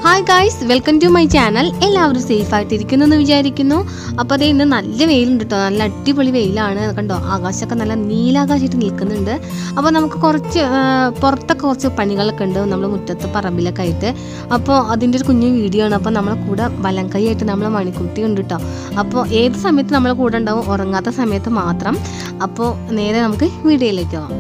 hi guys welcome to my channel എല്ലാവരും safe ആയിട്ടിരിക്കുന്നു എന്ന് വിചാരിക്കുന്നു അപ്പോൾ അതേ ഇന്ന് നല്ല വെയിലുണ്ട് കേട്ടോ നല്ല അടിപൊളി വെയിലാണ് കണ്ടോ ആകാശമൊക്കെ നല്ല നീലാകാശമായിട്ട് നിൽക്കുന്നുണ്ട് അപ്പോൾ നമുക്ക് കുറച്ച് ആ, പുറത്തൊക്കെ കുറച്ച് പണികളൊക്കെ ഉണ്ട് നമ്മൾ മുറ്റത്ത് പറമ്പിലൊക്കെ ആയിട്ട് അപ്പോൾ അതിൻ്റെ ഒരു കുഞ്ഞു വീഡിയോ ആണ് അപ്പോൾ നമ്മളെ കൂടെ വലം കൈയായിട്ട് നമ്മളെ മണിക്കുട്ടി ഉണ്ട് കേട്ടോ അപ്പോൾ ഏത് സമയത്ത് നമ്മളെ കൂടെ ഉണ്ടാവും ഉറങ്ങാത്ത സമയത്ത് മാത്രം അപ്പോൾ നേരെ നമുക്ക് വീഡിയോയിലേക്ക് പോകാം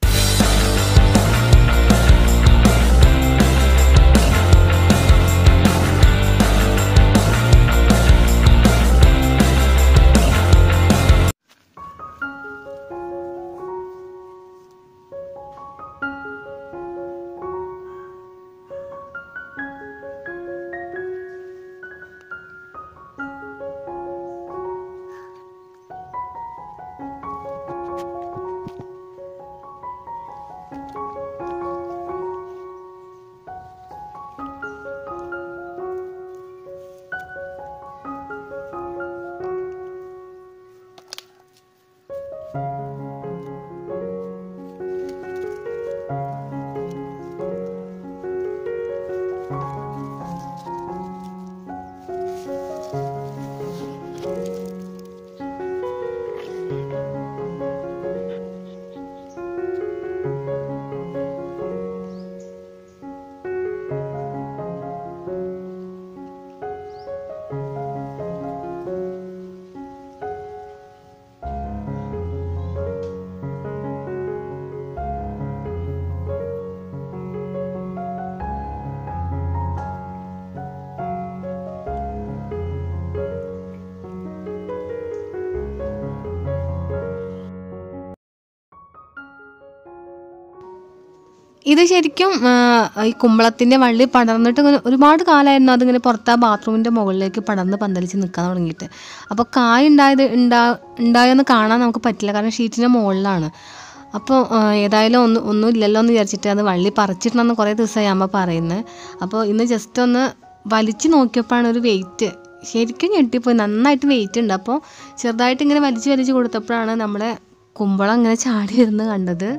ഇത് ശരിക്കും ആ, ഈ കുമ്പളത്തിൻ്റെ വള്ളി പടർന്നിട്ട് ഇങ്ങനെ ഒരുപാട് കാലമായിരുന്നു അതിങ്ങനെ പുറത്ത് ആ ബാത്റൂമിൻ്റെ മുകളിലേക്ക് പടർന്ന് പന്തലിച്ച് നിൽക്കാൻ തുടങ്ങിയിട്ട് അപ്പോൾ കായ് ഉണ്ടായത് ഉണ്ടാ ഉണ്ടായെന്ന് കാണാൻ നമുക്ക് പറ്റില്ല കാരണം ഷീറ്റിൻ്റെ മുകളിലാണ് അപ്പോൾ ആ, ഏതായാലും ഒന്നും ഒന്നും ഇല്ലല്ലോ എന്ന് വിചാരിച്ചിട്ട് അത് വള്ളി പറിച്ചിടണമെന്ന് കുറേ ദിവസമായി അമ്മ പറയുന്നത് അപ്പോൾ ഇന്ന് ജസ്റ്റ് ഒന്ന് വലിച്ചു നോക്കിയപ്പോഴാണ് ഒരു വെയിറ്റ് ശരിക്കും ഞെട്ടിപ്പോയി നന്നായിട്ട് വെയിറ്റ് ഉണ്ട് അപ്പോൾ ചെറുതായിട്ട് ഇങ്ങനെ വലിച്ച് വലിച്ച് കൊടുത്തപ്പോഴാണ് നമ്മുടെ കുമ്പളം ഇങ്ങനെ ചാടി വരുന്നത് കണ്ടത്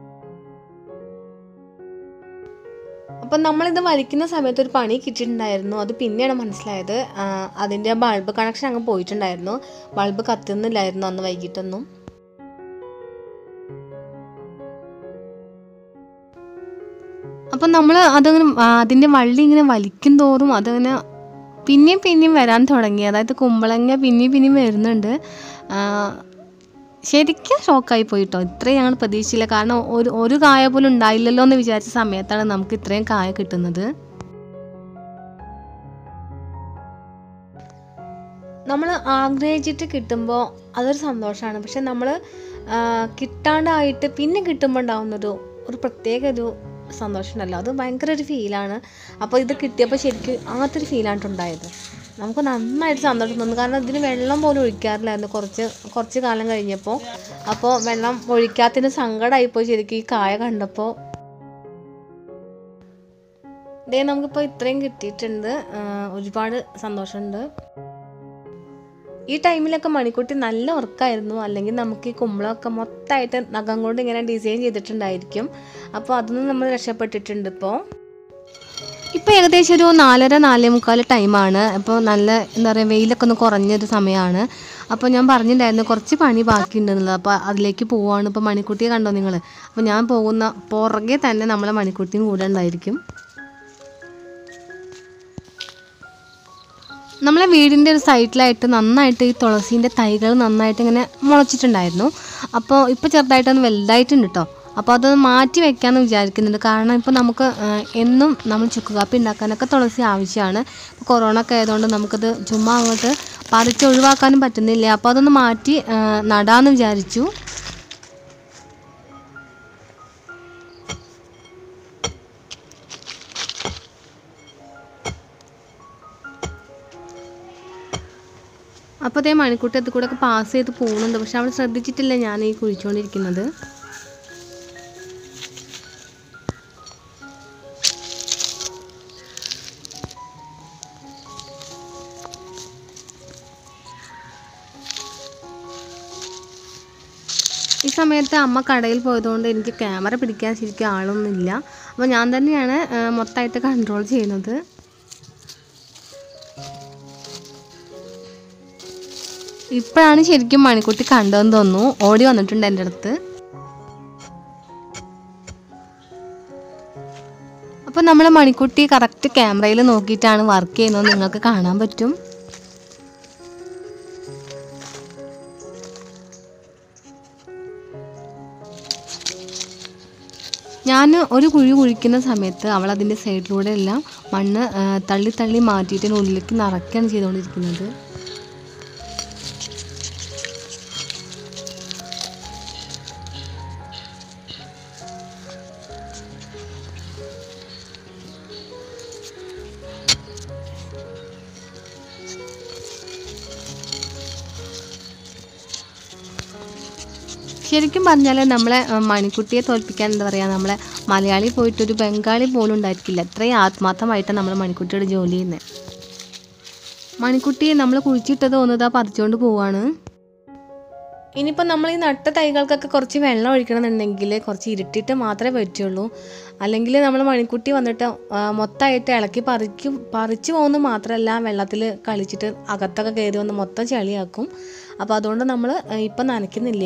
അപ്പം നമ്മളിത് വലിക്കുന്ന സമയത്ത് ഒരു പണി കിട്ടിയിട്ടുണ്ടായിരുന്നു അത് പിന്നെയാണ് മനസ്സിലായത് ആ, അതിൻ്റെ ബൾബ് കണക്ഷൻ അങ്ങ് പോയിട്ടുണ്ടായിരുന്നു ബൾബ് കത്തുന്നില്ലായിരുന്നു അന്ന് വൈകിട്ടൊന്നും അപ്പം നമ്മൾ അതങ്ങനെ ആ, അതിൻ്റെ വള്ളി ഇങ്ങനെ വലിക്കും തോറും അതങ്ങനെ പിന്നെയും പിന്നെയും വരാൻ തുടങ്ങി അതായത് കുമ്പളങ്ങ പിന്നെയും പിന്നെയും വരുന്നുണ്ട് ആ, ശരിക്കും ഷോക്കായി പോയിട്ടോ ഇത്രയും ഞങ്ങൾ പ്രതീക്ഷിച്ചില്ല കാരണം ഒരു ഒരു കായ പോലും ഉണ്ടായില്ലല്ലോ എന്ന് വിചാരിച്ച സമയത്താണ് നമുക്ക് ഇത്രയും കായ കിട്ടുന്നത് നമ്മൾ ആഗ്രഹിച്ചിട്ട് കിട്ടുമ്പോൾ അതൊരു സന്തോഷമാണ് പക്ഷെ നമ്മൾ കിട്ടാണ്ടായിട്ട് പിന്നെ കിട്ടുമ്പോൾ ഉണ്ടാവുന്നൊരു ഒരു പ്രത്യേക ഒരു സന്തോഷം ഉണ്ടല്ലോ അത് ഭയങ്കര ഒരു ഫീലാണ് അപ്പോൾ ഇത് കിട്ടിയപ്പോൾ ശരിക്കും അങ്ങനത്തെ ഒരു ഫീലാണ് ഉണ്ടായത് നമുക്ക് നന്നായിട്ട് സന്തോഷം തോന്നുന്നു കാരണം ഇതിന് വെള്ളം പോലും ഒഴിക്കാറില്ലായിരുന്നു കുറച്ച് കുറച്ച് കാലം കഴിഞ്ഞപ്പോൾ അപ്പോൾ വെള്ളം ഒഴിക്കാത്തതിന് സങ്കടമായിപ്പോയി ശരിക്കും ഈ കായ കണ്ടപ്പോൾ ഇതേ നമുക്കിപ്പോൾ ഇത്രയും കിട്ടിയിട്ടുണ്ട് ആ, ഒരുപാട് സന്തോഷമുണ്ട് ഈ ടൈമിലൊക്കെ മണിക്കുട്ടി നല്ല ഉറക്കമായിരുന്നു അല്ലെങ്കിൽ നമുക്ക് ഈ കുമ്പളമൊക്കെ മൊത്തമായിട്ട് നഖം കൊണ്ട് ഇങ്ങനെ ഡിസൈൻ ചെയ്തിട്ടുണ്ടായിരിക്കും അപ്പോൾ അതൊന്നും നമ്മൾ രക്ഷപ്പെട്ടിട്ടുണ്ട് ഇപ്പോൾ ഇപ്പോൾ ഏകദേശം ഒരു നാലര നാലേ മുക്കാൽ ടൈമാണ് അപ്പോൾ നല്ല എന്താ പറയുക വെയിലൊക്കെ ഒന്ന് കുറഞ്ഞൊരു സമയമാണ് അപ്പോൾ ഞാൻ പറഞ്ഞിട്ടുണ്ടായിരുന്നു കുറച്ച് പണി ബാക്കിയുണ്ടെന്നുള്ളത് അപ്പോൾ അതിലേക്ക് പോവാണ് ഇപ്പോൾ മണിക്കുട്ടിയെ കണ്ടോ നിങ്ങൾ അപ്പോൾ ഞാൻ പോകുന്ന പുറകെ തന്നെ നമ്മളെ മണിക്കുട്ടിയും കൂടെ ഉണ്ടായിരിക്കും നമ്മളെ വീടിൻ്റെ ഒരു സൈഡിലായിട്ട് നന്നായിട്ട് ഈ തുളസീൻ്റെ തൈകൾ നന്നായിട്ട് ഇങ്ങനെ മുളച്ചിട്ടുണ്ടായിരുന്നു അപ്പോൾ ഇപ്പോൾ ചെറുതായിട്ടൊന്ന് വലുതായിട്ടുണ്ട് കേട്ടോ അപ്പോൾ അതൊന്ന് മാറ്റി വെക്കാമെന്ന് വിചാരിക്കുന്നുണ്ട് കാരണം ഇപ്പോൾ നമുക്ക് ആ, എന്നും നമ്മൾ ചുക്ക് കാപ്പി ഉണ്ടാക്കാനൊക്കെ തുളസി ആവശ്യമാണ് ഇപ്പോൾ കൊറോണ ഒക്കെ ആയതുകൊണ്ട് നമുക്കത് ചുമ്മാ അങ്ങോട്ട് പറിച്ച് ഒഴിവാക്കാനും പറ്റുന്നില്ല അപ്പോൾ അതൊന്ന് മാറ്റി ആ, നടാമെന്ന് വിചാരിച്ചു അപ്പോൾ അതേ മണിക്കൂട്ടി അത് കൂടെ ഒക്കെ പാസ് ചെയ്ത് പോകുന്നുണ്ട് പക്ഷെ അവിടെ ശ്രദ്ധിച്ചിട്ടില്ല ഞാൻ ഈ കുഴിച്ചുകൊണ്ടിരിക്കുന്നത് ഈ സമയത്ത് അമ്മ കടയിൽ പോയതുകൊണ്ട് എനിക്ക് ക്യാമറ പിടിക്കാൻ ശരിക്കും ആളൊന്നുമില്ല അപ്പോൾ ഞാൻ തന്നെയാണ് മൊത്തമായിട്ട് കൺട്രോൾ ചെയ്യുന്നത് ഇപ്പോഴാണ് ശരിക്കും മണിക്കുട്ടി കണ്ടതെന്ന് തോന്നുന്നു ഓടി വന്നിട്ടുണ്ട് എൻ്റെ അടുത്ത് അപ്പോൾ നമ്മൾ മണിക്കുട്ടി കറക്റ്റ് ക്യാമറയിൽ നോക്കിയിട്ടാണ് വർക്ക് ചെയ്യുന്നത് നിങ്ങൾക്ക് കാണാൻ പറ്റും ഞാൻ ഒരു കുഴി കുഴിക്കുന്ന സമയത്ത് അവൾ അതിൻ്റെ സൈഡിലൂടെ എല്ലാം മണ്ണ് ആ, തള്ളി തള്ളി മാറ്റിയിട്ട് ഉള്ളിലേക്ക് നിറയ്ക്കുകയാണ് ചെയ്തുകൊണ്ടിരിക്കുന്നത് ശരിക്കും പറഞ്ഞാൽ നമ്മളെ ആ, മണിക്കുട്ടിയെ തോൽപ്പിക്കാൻ എന്താ പറയുക നമ്മളെ മലയാളി പോയിട്ടൊരു ബംഗാളി പോലും ഉണ്ടായിരിക്കില്ല അത്രയും ആത്മാർത്ഥമായിട്ടാണ് നമ്മൾ മണിക്കുട്ടിയുടെ ജോലി ചെയ്യുന്നത് മണിക്കുട്ടി നമ്മൾ കുഴിച്ചിട്ടത് ഒന്നതാ പറിച്ചുകൊണ്ട് പോവാണ് ഇനിയിപ്പോൾ നമ്മൾ ഈ നട്ട തൈകൾക്കൊക്കെ കുറച്ച് വെള്ളം ഒഴിക്കണമെന്നുണ്ടെങ്കിൽ കുറച്ച് ഇരുട്ടിയിട്ട് മാത്രമേ പറ്റുള്ളൂ അല്ലെങ്കിൽ നമ്മൾ മണിക്കുട്ടി വന്നിട്ട് ആ, മൊത്തമായിട്ട് ഇളക്കി പറിക്കും പറിച്ചു പോകുന്ന മാത്രമല്ല വെള്ളത്തിൽ കളിച്ചിട്ട് അകത്തൊക്കെ കയറി വന്ന് മൊത്തം ചെളിയാക്കും അപ്പോൾ അതുകൊണ്ട് നമ്മൾ ഇപ്പം നനയ്ക്കുന്നില്ല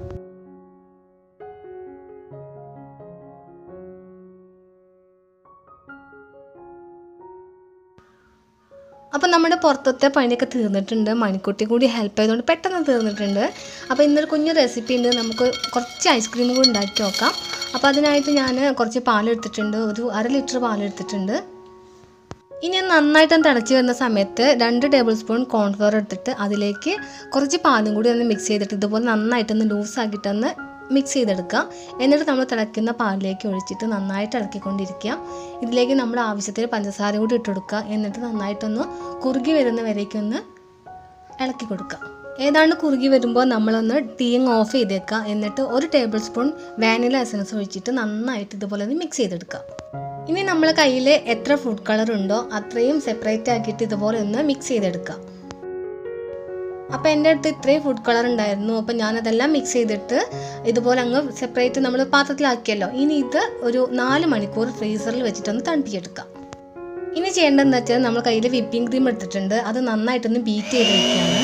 അപ്പോൾ നമ്മുടെ പുറത്തത്തെ പണിയൊക്കെ തീർന്നിട്ടുണ്ട് മണിക്കുട്ടി കൂടി ഹെൽപ്പ് ചെയ്തുകൊണ്ട് പെട്ടെന്ന് തീർന്നിട്ടുണ്ട് അപ്പോൾ ഇന്നൊരു കുഞ്ഞു റെസിപ്പി ഉണ്ട് നമുക്ക് കുറച്ച് ഐസ്ക്രീം കൂടി ഉണ്ടാക്കി നോക്കാം അപ്പോൾ അതിനായിട്ട് ഞാൻ കുറച്ച് പാലെടുത്തിട്ടുണ്ട് ഒരു അര ലിറ്റർ പാലെടുത്തിട്ടുണ്ട് ഇനി അത് നന്നായിട്ടൊന്ന് തിളച്ച് വരുന്ന സമയത്ത് രണ്ട് ടേബിൾ സ്പൂൺ കോൺഫ്ലവർ എടുത്തിട്ട് അതിലേക്ക് കുറച്ച് പാലും കൂടി ഒന്ന് മിക്സ് ചെയ്തിട്ട് ഇതുപോലെ നന്നായിട്ടൊന്ന് ലൂസാക്കിയിട്ടൊന്ന് മിക്സ് ചെയ്തെടുക്കുക എന്നിട്ട് നമ്മൾ തിളയ്ക്കുന്ന പാലിലേക്ക് ഒഴിച്ചിട്ട് നന്നായിട്ട് ഇളക്കിക്കൊണ്ടിരിക്കുക ഇതിലേക്ക് നമ്മൾ ആവശ്യത്തിന് പഞ്ചസാര കൂടി ഇട്ട് കൊടുക്കുക എന്നിട്ട് നന്നായിട്ടൊന്ന് കുറുകി വരുന്ന വരേക്കൊന്ന് ഇളക്കി കൊടുക്കുക ഏതാണ്ട് കുറുകി വരുമ്പോൾ നമ്മളൊന്ന് തീയങ് ഓഫ് ചെയ്തേക്കുക എന്നിട്ട് ഒരു ടേബിൾ സ്പൂൺ വാനില എസൻസ് ഒഴിച്ചിട്ട് നന്നായിട്ട് ഇതുപോലെ ഒന്ന് മിക്സ് ചെയ്തെടുക്കുക ഇനി നമ്മളെ കയ്യിൽ എത്ര ഫുഡ് കളർ ഉണ്ടോ അത്രയും സെപ്പറേറ്റ് ആക്കിയിട്ട് ഇതുപോലെ ഒന്ന് മിക്സ് ചെയ്തെടുക്കുക അപ്പോൾ എൻ്റെ അടുത്ത് ഇത്രയും ഫുഡ് കളർ ഉണ്ടായിരുന്നു അപ്പോൾ ഞാനതെല്ലാം മിക്സ് ചെയ്തിട്ട് ഇതുപോലെ അങ്ങ് സെപ്പറേറ്റ് നമ്മൾ പാത്രത്തിലാക്കിയല്ലോ ഇനി ഇത് ഒരു നാല് മണിക്കൂർ ഫ്രീസറിൽ വെച്ചിട്ടൊന്ന് തണുപ്പിച്ചെടുക്കാം ഇനി ചെയ്യേണ്ടതെന്ന് വെച്ചാൽ നമ്മൾ കയ്യിൽ വിപ്പിംഗ് ക്രീം എടുത്തിട്ടുണ്ട് അത് നന്നായിട്ടൊന്ന് ബീറ്റ് ചെയ്ത് വെക്കുകയാണ്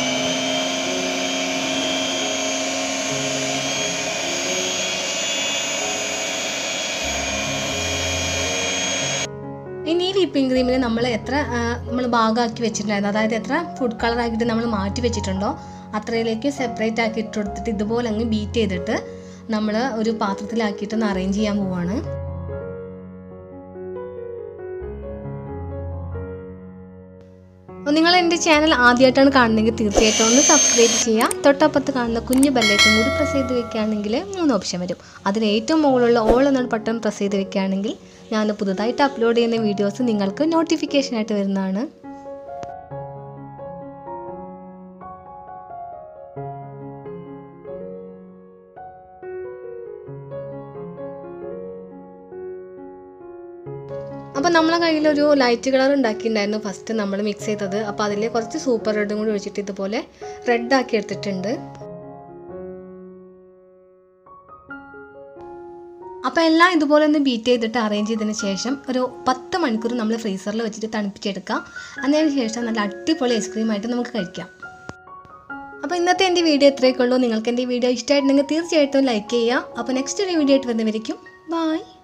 ഇനി ഈ വിപ്പിംഗ് ക്രീമിൽ നമ്മൾ എത്ര നമ്മൾ ഭാഗമാക്കി വെച്ചിട്ടുണ്ടായിരുന്നു അതായത് എത്ര ഫുഡ് കളർ ആക്കിയിട്ട് നമ്മൾ മാറ്റി വെച്ചിട്ടുണ്ടോ അത്രയിലേക്ക് സെപ്പറേറ്റ് ആക്കി ഇട്ട് കൊടുത്തിട്ട് ഇതുപോലെ അങ്ങ് ബീറ്റ് ചെയ്തിട്ട് നമ്മൾ ഒരു പാത്രത്തിലാക്കിയിട്ട് ഒന്ന് അറേഞ്ച് ചെയ്യാൻ പോവാണ് അപ്പോൾ നിങ്ങൾ എൻ്റെ ചാനൽ ആദ്യമായിട്ടാണ് കാണുന്നതെങ്കിൽ തീർച്ചയായിട്ടും ഒന്ന് സബ്സ്ക്രൈബ് ചെയ്യുക തൊട്ടപ്പുറത്ത് കാണുന്ന കുഞ്ഞു ബെല്ലൈക്കൻ കൂടി പ്രസ് ചെയ്ത് വെക്കുകയാണെങ്കിൽ മൂന്ന് ഓപ്ഷൻ വരും അതിൽ ഏറ്റവും മുകളിലുള്ള ഓൾ എന്നൊരു ബട്ടൺ പ്രസ് ചെയ്ത് വെക്കുകയാണെങ്കിൽ ഞാൻ പുതുതായിട്ട് അപ്ലോഡ് ചെയ്യുന്ന വീഡിയോസ് നിങ്ങൾക്ക് നോട്ടിഫിക്കേഷനായിട്ട് വരുന്നതാണ് അപ്പോൾ നമ്മളെ കയ്യിലൊരു ലൈറ്റ് കളർ ഉണ്ടാക്കിയിട്ടുണ്ടായിരുന്നു ഫസ്റ്റ് നമ്മൾ മിക്സ് ചെയ്തത് അപ്പോൾ അതിൽ കുറച്ച് സൂപ്പർ റെഡും കൂടി ഒഴിച്ചിട്ട് ഇതുപോലെ റെഡ് ആക്കി എടുത്തിട്ടുണ്ട് അപ്പോൾ എല്ലാം ഇതുപോലെ ഒന്ന് ബീറ്റ് ചെയ്തിട്ട് അറേഞ്ച് ചെയ്തതിന് ശേഷം ഒരു പത്ത് മണിക്കൂർ നമ്മൾ ഫ്രീസറിൽ വെച്ചിട്ട് തണുപ്പിച്ചെടുക്കാം അതിന് ശേഷം നല്ല അടിപൊളി ഐസ്ക്രീം ആയിട്ട് നമുക്ക് കഴിക്കാം അപ്പോൾ ഇന്നത്തെ എൻ്റെ വീഡിയോ ഇത്രയൊക്കെ ഉള്ളൂ നിങ്ങൾക്ക് എൻ്റെ വീഡിയോ ഇഷ്ടമായിട്ടുണ്ടെങ്കിൽ തീർച്ചയായിട്ടും ലൈക്ക് ചെയ്യുക അപ്പോൾ നെക്സ്റ്റ് ഒരു വീഡിയോ ആയിട്ട് വരുന്നവരിക്കും ബൈ